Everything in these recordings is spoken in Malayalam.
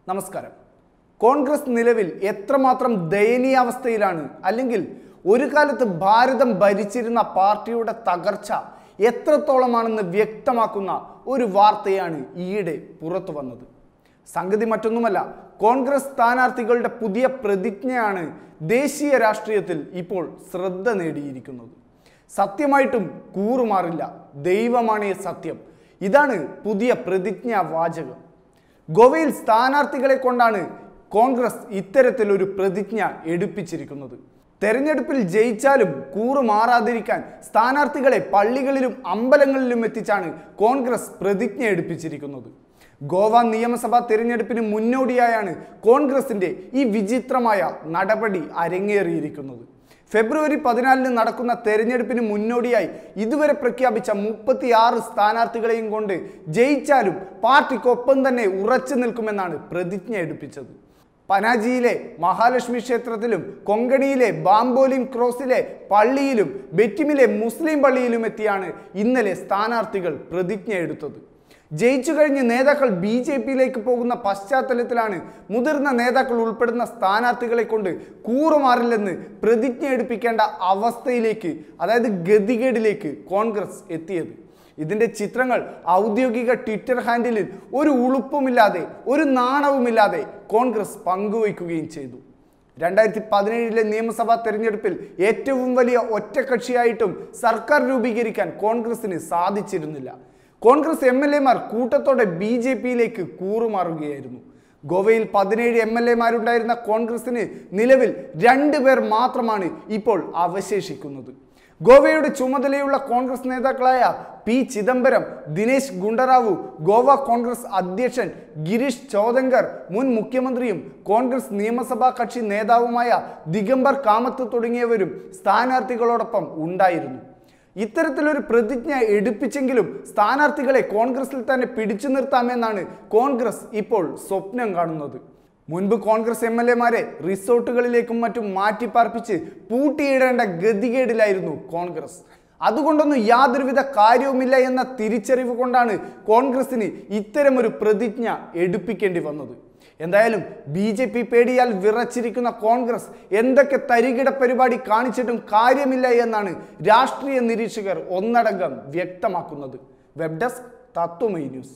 നമസ്കാരം കോൺഗ്രസ് നിലവിൽ എത്രമാത്രം ദയനീയാവസ്ഥയിലാണ് അല്ലെങ്കിൽ ഒരു കാലത്ത് ഭാരതം ഭരിച്ചിരുന്ന പാർട്ടിയുടെ തകർച്ച എത്രത്തോളമാണെന്ന് വ്യക്തമാക്കുന്ന ഒരു വാർത്തയാണ് ഈയിടെ പുറത്തു വന്നത് സംഗതി മറ്റൊന്നുമല്ല കോൺഗ്രസ് സ്ഥാനാർത്ഥികളുടെ പുതിയ പ്രതിജ്ഞയാണ് ദേശീയ രാഷ്ട്രീയത്തിൽ ഇപ്പോൾ ശ്രദ്ധ നേടിയിരിക്കുന്നത് സത്യമായിട്ടും കൂറുമാറില്ല ദൈവമാണേ സത്യം ഇതാണ് പുതിയ പ്രതിജ്ഞാ വാചകം ഗോവയിൽ സ്ഥാനാർത്ഥികളെ കൊണ്ടാണ് കോൺഗ്രസ് ഇത്തരത്തിലൊരു പ്രതിജ്ഞ എടുപ്പിച്ചിരിക്കുന്നത് തെരഞ്ഞെടുപ്പിൽ ജയിച്ചാലും കൂറ് മാറാതിരിക്കാൻ സ്ഥാനാർത്ഥികളെ പള്ളികളിലും അമ്പലങ്ങളിലും എത്തിച്ചാണ് കോൺഗ്രസ് പ്രതിജ്ഞ എടുപ്പിച്ചിരിക്കുന്നത് ഗോവ നിയമസഭാ തിരഞ്ഞെടുപ്പിന് മുന്നോടിയായാണ് കോൺഗ്രസിന്റെ ഈ വിചിത്രമായ നടപടി അരങ്ങേറിയിരിക്കുന്നത് ഫെബ്രുവരി പതിനാലിന് നടക്കുന്ന തെരഞ്ഞെടുപ്പിന് മുന്നോടിയായി ഇതുവരെ പ്രഖ്യാപിച്ച മുപ്പത്തിയാറ് സ്ഥാനാർത്ഥികളെയും കൊണ്ട് ജയിച്ചാലും പാർട്ടിക്കൊപ്പം തന്നെ ഉറച്ചു നിൽക്കുമെന്നാണ് പ്രതിജ്ഞ എടുപ്പിച്ചത് പനാജിയിലെ മഹാലക്ഷ്മി ക്ഷേത്രത്തിലും കൊങ്കണിയിലെ ബാംബോലിം ക്രോസിലെ പള്ളിയിലും ബെറ്റിമിലെ മുസ്ലിം പള്ളിയിലും എത്തിയാണ് ഇന്നലെ സ്ഥാനാർത്ഥികൾ പ്രതിജ്ഞ എടുത്തത് ജയിച്ചു കഴിഞ്ഞ് നേതാക്കൾ ബി ജെ പിയിലേക്ക് പോകുന്ന പശ്ചാത്തലത്തിലാണ് മുതിർന്ന നേതാക്കൾ ഉൾപ്പെടുന്ന സ്ഥാനാർത്ഥികളെ കൊണ്ട് കൂറുമാറില്ലെന്ന് പ്രതിജ്ഞ എടുപ്പിക്കേണ്ട അവസ്ഥയിലേക്ക് അതായത് ഗതികേടിലേക്ക് കോൺഗ്രസ് എത്തിയത് ഇതിന്റെ ചിത്രങ്ങൾ ഔദ്യോഗിക ട്വിറ്റർ ഹാൻഡിലിൽ ഒരു ഉളുപ്പുമില്ലാതെ ഒരു നാണവുമില്ലാതെ കോൺഗ്രസ് പങ്കുവയ്ക്കുകയും ചെയ്തു രണ്ടായിരത്തി പതിനേഴിലെ നിയമസഭാ തെരഞ്ഞെടുപ്പിൽ ഏറ്റവും വലിയ ഒറ്റക്കക്ഷിയായിട്ടും സർക്കാർ രൂപീകരിക്കാൻ കോൺഗ്രസിന് സാധിച്ചിരുന്നില്ല കോൺഗ്രസ് എം എൽ എമാർ കൂട്ടത്തോടെ ബി ജെ പിയിലേക്ക് കൂറുമാറുകയായിരുന്നു ഗോവയിൽ പതിനേഴ് എം എൽ എമാരുണ്ടായിരുന്ന കോൺഗ്രസിന് നിലവിൽ രണ്ട് പേർ മാത്രമാണ് ഇപ്പോൾ അവശേഷിക്കുന്നത് ഗോവയുടെ ചുമതലയുള്ള കോൺഗ്രസ് നേതാക്കളായ പി ചിദംബരം ദിനേശ് ഗുണ്ടറാവു ഗോവ കോൺഗ്രസ് അധ്യക്ഷൻ ഗിരീഷ് ചോദങ്കർ മുൻ മുഖ്യമന്ത്രിയും കോൺഗ്രസ് നിയമസഭാ കക്ഷി നേതാവുമായ ദിഗംബർ കാമത്ത് തുടങ്ങിയവരും സ്ഥാനാർത്ഥികളോടൊപ്പം ഉണ്ടായിരുന്നു ഇത്തരത്തിലൊരു പ്രതിജ്ഞ എടുപ്പിച്ചെങ്കിലും സ്ഥാനാർത്ഥികളെ കോൺഗ്രസിൽ തന്നെ പിടിച്ചു നിർത്താമെന്നാണ് കോൺഗ്രസ് ഇപ്പോൾ സ്വപ്നം കാണുന്നത് മുൻപ് കോൺഗ്രസ് എം എൽ എമാരെ റിസോർട്ടുകളിലേക്കും മറ്റും മാറ്റിപ്പാർപ്പിച്ച് പൂട്ടിയിടേണ്ട ഗതികേടിലായിരുന്നു കോൺഗ്രസ് അതുകൊണ്ടൊന്നും യാതൊരുവിധ കാര്യവുമില്ല എന്ന തിരിച്ചറിവ് കൊണ്ടാണ് കോൺഗ്രസിന് ഇത്തരമൊരു പ്രതിജ്ഞ എടുപ്പിക്കേണ്ടി വന്നത് എന്തായാലും ബി ജെ പി പേടിയാൽ വിറച്ചിരിക്കുന്ന കോൺഗ്രസ് എന്തൊക്കെ തരികിട പരിപാടി കാണിച്ചിട്ടും കാര്യമില്ല എന്നാണ് രാഷ്ട്രീയ നിരീക്ഷകർ ഒന്നടങ്കം വ്യക്തമാക്കുന്നത് വെബ് ഡെസ്ക് തത്വമൈ ന്യൂസ്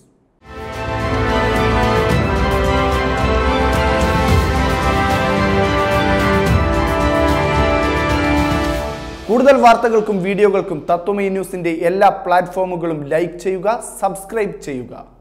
കൂടുതൽ വാർത്തകൾക്കും വീഡിയോകൾക്കും തത്വമൈ ന്യൂസിന്റെ എല്ലാ പ്ലാറ്റ്ഫോമുകളും ലൈക്ക് ചെയ്യുക സബ്സ്ക്രൈബ് ചെയ്യുക